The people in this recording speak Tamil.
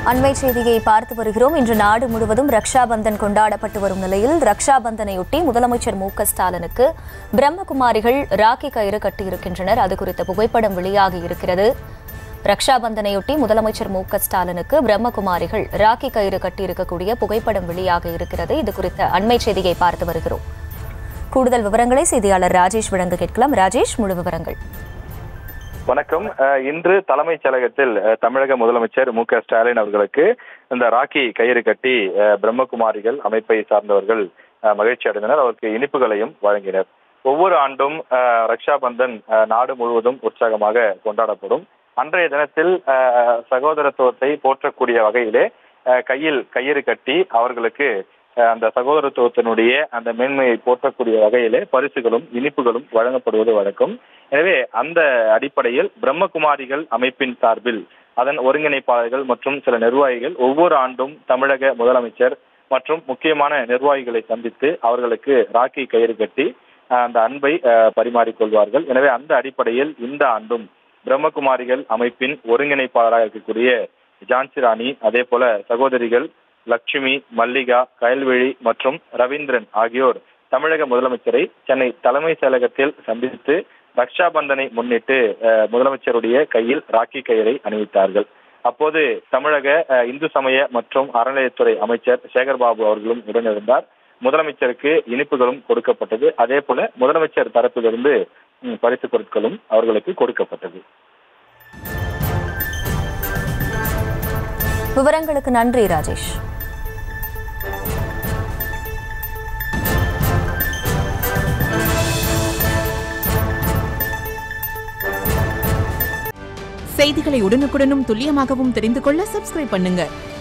அண்மை செய்தியை பார்த்து வருகிறோம் இன்று நாடு முழுவதும் ரக்ஷா பந்தன் கொண்டாடப்பட்டு வரும் நிலையில் ரக்ஷா பந்தனையொட்டி முதலமைச்சர் மு க ஸ்டாலினுக்கு பிரம்மகுமாரிகள் ராக்கி கயிறு கட்டியிருக்கின்றனர் அது குறித்த புகைப்படம் வெளியாகி இருக்கிறது ரக்ஷா பந்தனையொட்டி முதலமைச்சர் மு க ஸ்டாலினுக்கு பிரம்மகுமாரிகள் ராக்கி கயிறு கட்டியிருக்கக்கூடிய புகைப்படம் வெளியாகி இருக்கிறது இது குறித்த அண்மை செய்தியை பார்த்து வருகிறோம் கூடுதல் விவரங்களை செய்தியாளர் ராஜேஷ் வழங்க கேட்கலாம் ராஜேஷ் முழு விவரங்கள் வணக்கம் அஹ், இன்று தலைமைச் செயலகத்தில் அஹ், தமிழக முதலமைச்சர் மு க ஸ்டாலின் அவர்களுக்கு இந்த ராக்கி கயிறு கட்டி அஹ், பிரம்மகுமாரிகள் அமைப்பை சார்ந்தவர்கள் அஹ், மகிழ்ச்சி அடைந்தனர் அவருக்கு இனிப்புகளையும் வழங்கினர் ஒவ்வொரு ஆண்டும் அஹ், ரக்ஷா பந்தன் அஹ், நாடு முழுவதும் உற்சாகமாக கொண்டாடப்படும் அன்றைய தினத்தில் அஹ், சகோதரத்துவத்தை போற்றக்கூடிய வகையிலே அஹ், கையில் கயிறு கட்டி அவர்களுக்கு அஹ், அந்த சகோதரத்துவத்தினுடைய அந்த மேன்மையை போற்றக்கூடிய வகையிலே பரிசுகளும் இனிப்புகளும் வழங்கப்படுவது வழக்கம் எனவே அந்த அடிப்படையில் பிரம்மகுமாரிகள் அமைப்பின் சார்பில் அதன் ஒருங்கிணைப்பாளர்கள் மற்றும் சில நிர்வாகிகள் ஒவ்வொரு ஆண்டும் தமிழக முதலமைச்சர் மற்றும் முக்கியமான நிர்வாகிகளை சந்தித்து அவர்களுக்கு ராக்கி கயிறு கட்டி அஹ், அந்த அன்பை அஹ், பரிமாறிக்கொள்வார்கள் எனவே அந்த அடிப்படையில் இந்த ஆண்டும் பிரம்மகுமாரிகள் அமைப்பின் ஒருங்கிணைப்பாளராக இருக்கக்கூடிய ஜான்சி ராணி அதே போல சகோதரிகள் லட்சுமி மல்லிகா கயல்விழி மற்றும் ரவீந்திரன் ஆகியோர் தமிழக முதலமைச்சரை சென்னை தலைமை செயலகத்தில் சந்தித்து ரக்ஷா பந்தனை முன்னிட்டு அஹ், முதலமைச்சருடைய கையில் ராக்கி கயிறை அணிவித்தார்கள் அப்போது தமிழக அஹ், இந்து சமய மற்றும் அறநிலையத்துறை அமைச்சர் சேகர்பாபு அவர்களும் உடனிருந்தார் முதலமைச்சருக்கு இனிப்புகளும் கொடுக்கப்பட்டது அதே போல முதலமைச்சர் தரப்பிலிருந்து ம், பரிசு பொருட்களும் அவர்களுக்கு கொடுக்கப்பட்டது விவரங்களுக்கு நன்றி ராஜேஷ் செய்திகளை உடனுக்குடனும் துல்லியமாகவும் தெரிந்து கொள்ள சப்ஸ்கிரைப் பண்ணுங்க